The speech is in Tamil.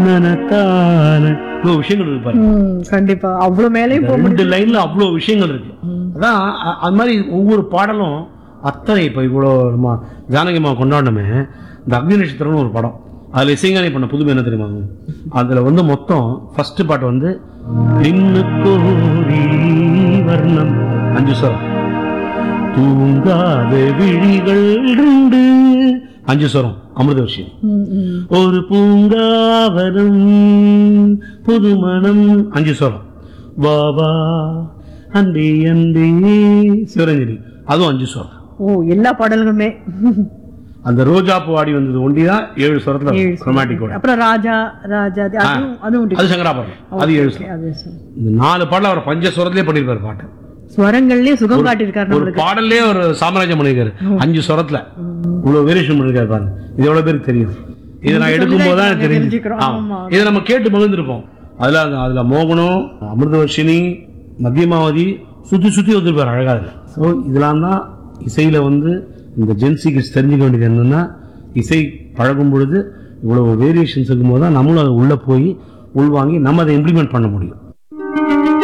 நனத்தான இவ்வளவு விஷயங்கள் இருக்கு பாருங்க ம், கண்டிப்பா அவ்வளவு மேலேயும் போக ரெண்டு லைன்ல அவ்வளவு விஷயங்கள் இருக்கு அதான் அ- அது மாதிரி ஒவ்வொரு பாடலும் அத்தனை இப்ப இவ்வளோ நம்ம ஜானகிமா கொண்டாடணுமே இந்த அக்னி நட்சத்திரம்னு ஒரு படம் அதுல இசைஞானி பண்ண புதுமை என்ன தெரியுமா அதுல வந்து மொத்தம் ஃபர்ஸ்ட் பாட்டு வந்து நின்னு கோரி வர்ணம் அஞ்சு ஸ்வரம் தூங்காத விழிகள் ரெண்டு அஞ்சு ஸ்வரம் அமிர்த விஷயம் ம், ம். ஒரு பூங்காவனம் புதுமணம் அஞ்சு சொல்லம் வா வா அன்பே அன்பே சிவரஞ்சனி அதுவும் அஞ்சு சொல்லம் ஓ எல்லா பாடல்களுமே அந்த ரோஜா பூ ஆடி வந்தது ஒண்டிதான் ஏழு சுரத்துல ஏழு ரொமாட்டிக்கோட அப்புறம் ராஜா ராஜா அது- அதுவும் அதுவும் உண்டு. அது சங்கராபரணம் அது ஏழு சுரம் அது சரி. இந்த நாலு பாடல அவர் பஞ்ச சுரத்திலே பண்ணிருப்பாரு பாட்டு ஸ்வரங்கள்லயே சுகம் காட்டியிருக்காரு ஒரு நம்மளுக்கு பாடல்லே ஒரு சாம்ராஜ்யம் பண்ணிருக்காரு அஞ்சு சுரத்துல இவ்வளவு வேரியேஷன் பண்ணிருக்காரு பாருங்க இது எவ்வளவு பேருக்கு தெரியும் இதை நான் எடுக்கும் போது தான் நாங்க தெரிஞ்சு தெரிஞ்சுக்கிறோம். ஆமா. இதை நம்ம கேட்டு மகிழ்ந்திருப்போம் அதுல அந்த- அதுல மோகனம் அமிர்தவர்ஷினி மத்தியமாவதி சுத்தி சுத்தி வந்திருப்பாரு அழகா அதுல ஸோ இதெல்லாம் தான் இசையில வந்து இந்த ஜென்சிக்கு தெரிஞ்சுக்க வேண்டியது என்னன்னா இசை பழகும் பொழுது இவ்வளவு வேரியேஷன்ஸ் இருக்கும்போது தான் நம்மளும் அது உள்ள போய் உள்வாங்கி நம்ம அதை இம்ப்ளிமெண்ட் பண்ண முடியும்